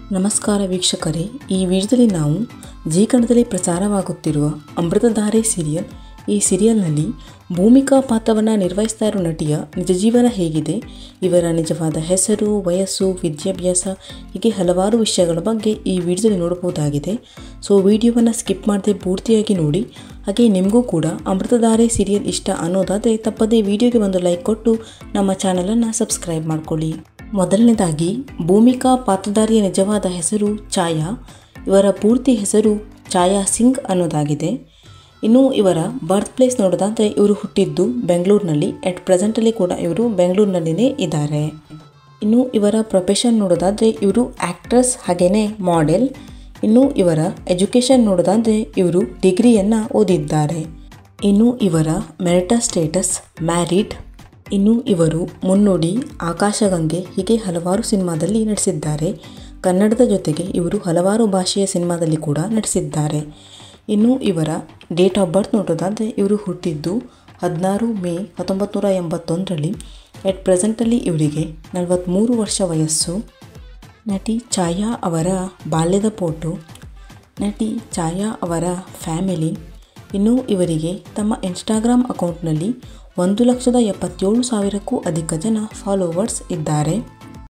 ನಮಸ್ಕಾರ ವೀಕ್ಷಕರೇ ಈ ವಿಡಿಯೋದಲ್ಲಿ ನಾವು ಜೀ ಕನ್ನಡದಲ್ಲಿ ಪ್ರಸಾರವಾಗುತ್ತಿರುವ ಅಮೃತಧಾರೆ ಸೀರಿಯಲ್ ಈ ಸೀರಿಯಲ್ನಲ್ಲಿ ಭೂಮಿಕಾ ಪಾತ್ರವನ್ನು ನಿರ್ವಹಿಸ್ತಾ ಇರೋ ನಟಿಯ ನಿಜ ಜೀವನ ಹೇಗಿದೆ ಇವರ ನಿಜವಾದ ಹೆಸರು ವಯಸ್ಸು ವಿದ್ಯಾಭ್ಯಾಸ ಹೀಗೆ ಹಲವಾರು ವಿಷಯಗಳ ಬಗ್ಗೆ ಈ ವಿಡಿಯೋದಲ್ಲಿ ನೋಡಬಹುದಾಗಿದೆ ಸೊ ವಿಡಿಯೋವನ್ನು ಸ್ಕಿಪ್ ಮಾಡದೆ ಪೂರ್ತಿಯಾಗಿ ನೋಡಿ ಹಾಗೆ ನಿಮಗೂ ಕೂಡ ಅಮೃತಧಾರೆ ಸೀರಿಯಲ್ ಇಷ್ಟ ಅನ್ನೋದಾದರೆ ತಪ್ಪದೇ ವಿಡಿಯೋಗೆ ಒಂದು ಲೈಕ್ ಕೊಟ್ಟು ನಮ್ಮ ಚಾನಲನ್ನು ಸಬ್ಸ್ಕ್ರೈಬ್ ಮಾಡ್ಕೊಳ್ಳಿ ಮೊದಲನೇದಾಗಿ ಭೂಮಿಕಾ ಪಾತ್ರಧಾರಿಯ ನಿಜವಾದ ಹೆಸರು ಛಾಯಾ ಇವರ ಪೂರ್ತಿ ಹೆಸರು ಛಾಯಾ ಸಿಂಗ್ ಅನ್ನೋದಾಗಿದೆ ಇನ್ನು ಇವರ ಬರ್ತ್ ಪ್ಲೇಸ್ ನೋಡೋದಾದರೆ ಇವರು ಹುಟ್ಟಿದ್ದು ಬೆಂಗಳೂರಿನಲ್ಲಿ ಎಟ್ ಪ್ರೆಸೆಂಟಲ್ಲಿ ಕೂಡ ಇವರು ಬೆಂಗಳೂರಿನಲ್ಲಿನೇ ಇದ್ದಾರೆ ಇನ್ನು ಇವರ ಪ್ರೊಫೆಷನ್ ನೋಡೋದಾದರೆ ಇವರು ಆ್ಯಕ್ಟ್ರೆಸ್ ಹಾಗೆಯೇ ಮಾಡೆಲ್ ಇನ್ನು ಇವರ ಎಜುಕೇಷನ್ ನೋಡೋದಾದರೆ ಇವರು ಡಿಗ್ರಿಯನ್ನು ಓದಿದ್ದಾರೆ ಇನ್ನು ಇವರ ಮೆರಿಟಲ್ ಸ್ಟೇಟಸ್ ಮ್ಯಾರಿಡ್ ಇನ್ನು ಇವರು ಮುನ್ನುಡಿ ಆಕಾಶಗಂಗೆ ಹೀಗೆ ಹಲವಾರು ಸಿನಿಮಾದಲ್ಲಿ ನಟಿಸಿದ್ದಾರೆ ಕನ್ನಡದ ಜೊತೆಗೆ ಇವರು ಹಲವಾರು ಭಾಷೆಯ ಸಿನಿಮಾದಲ್ಲಿ ಕೂಡ ನಟಿಸಿದ್ದಾರೆ ಇನ್ನು ಇವರ ಡೇಟ್ ಆಫ್ ಬರ್ತ್ ನೋಡೋದಾದರೆ ಇವರು ಹುಟ್ಟಿದ್ದು ಹದಿನಾರು ಮೇ ಹತ್ತೊಂಬತ್ತು ನೂರ ಎಂಬತ್ತೊಂದರಲ್ಲಿ ಎಟ್ ಪ್ರೆಸೆಂಟಲ್ಲಿ ಇವರಿಗೆ ನಲವತ್ತ್ಮೂರು ವರ್ಷ ವಯಸ್ಸು ನಟಿ ಛಾಯಾ ಅವರ ಬಾಲ್ಯದ ಫೋಟೋ ನಟಿ ಛಾಯಾ ಅವರ ಫ್ಯಾಮಿಲಿ ಇನ್ನು ಇವರಿಗೆ ತಮ್ಮ ಇನ್ಸ್ಟಾಗ್ರಾಮ್ ಅಕೌಂಟ್ನಲ್ಲಿ ಒಂದು ಲಕ್ಷದ ಎಪ್ಪತ್ತೇಳು ಸಾವಿರಕ್ಕೂ ಅಧಿಕ ಜನ ಫಾಲೋವರ್ಸ್ ಇದ್ದಾರೆ